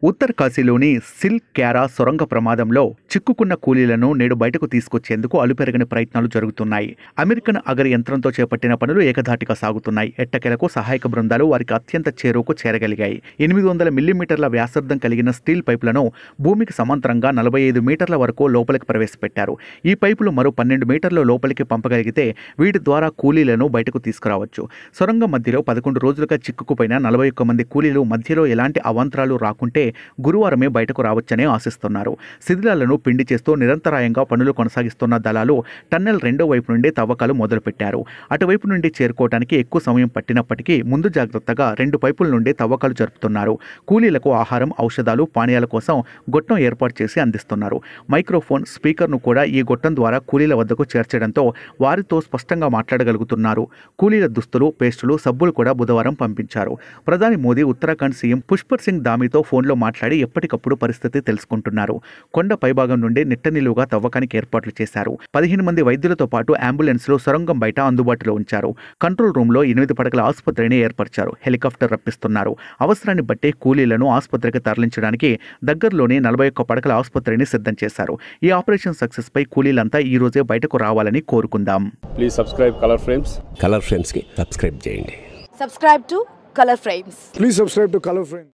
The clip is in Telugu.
ఉత్తర కాశీలోని సిల్ క్యారా సొరంగ ప్రమాదంలో చిక్కుకున్న కూలీలను నేడు బయటకు తీసుకొచ్చేందుకు అలుపెరగని ప్రయత్నాలు జరుగుతున్నాయి అమెరికన్ అగరి యంత్రంతో చేపట్టిన పనులు ఏకధాటిగా సాగుతున్నాయి ఎట్టకేలకు సహాయక బృందాలు వారికి అత్యంత చేరువకు చేరగలిగాయి ఎనిమిది వందల మిల్లీమీటర్ల వ్యాసార్థం కలిగిన స్టీల్ పైపులను భూమికి సమాంతరంగా నలభై ఐదు మీటర్ల వరకు లోపలికి ప్రవేశపెట్టారు ఈ పైపులు మరో పన్నెండు మీటర్ల లోపలికి పంపగలిగితే వీటి ద్వారా కూలీలను బయటకు తీసుకురావచ్చు సొరంగం మధ్యలో పదకొండు రోజులుగా చిక్కుకుపోయిన నలభై ఒక్క మంది కూలీలు మధ్యలో ఎలాంటి అవాంతరాలు రాకుంటే గురువారమే బయటకు రావచ్చని ఆశిస్తున్నారు శిథిలాలను పిండి చేస్తూ నిరంతరాయంగా పనులు కొనసాగిస్తున్న దళాలు టన్నెల్ రెండో వైపు నుండి తవ్వకాలు మొదలుపెట్టారు అటువైపు నుండి చేరుకోవడానికి ఎక్కువ సమయం పట్టినప్పటికీ ముందు జాగ్రత్తగా రెండు పైపుల నుండి తవ్వకాలు జరుపుతున్నారు కూలీలకు ఆహారం ఔషధాలు పానీయాల కోసం గొట్టం ఏర్పాటు చేసి అందిస్తున్నారు మైక్రోఫోన్ స్పీకర్ను కూడా ఈ గొట్టం ద్వారా కూలీల వద్దకు చేర్చడంతో వారితో స్పష్టంగా మాట్లాడగలుగుతున్నారు కూలీల దుస్తులు పేస్టులు సబ్బులు కూడా బుధవారం పంపించారు ప్రధాని మోదీ ఉత్తరాఖండ్ సీఎం పుష్పర్ సింగ్ దామితో ఫోన్లో మాట్లాడి ఎప్పటికప్పుడు పరిస్థితి తెలుసుకుంటున్నారు కొండ పైభాగం నుండి నిట్ట నిలువుగా తవ్వకానికి ఏర్పాట్లు చేశారు పదిహేను మంది వైద్యులతో పాటు అంబులెన్స్లు సొరంగం బయట అందుబాటులో ఉంచారు కంట్రోల్ రూమ్లో ఎనిమిది పడకల ఆసుపత్రిని ఏర్పరిచారు హెలికాప్టర్ రప్పిస్తున్నారు అవసరాన్ని బట్టి కూలీలను ఆసుపత్రికి తరలించడానికి దగ్గరలోని నలభై ఒక్క పడకల ఆసుపత్రిని సిద్ధం చేశారు ఈ ఆపరేషన్ సక్సెస్ పై కూలీలంతా ఈ రోజే బయటకు రావాలని కోరుకుందాం please subscribe Colour Frames Colour ఫ్రేమ్స్కి సబ్స్క్రైబ్ చేయండి subscribe to color frames Please subscribe to Color Frame.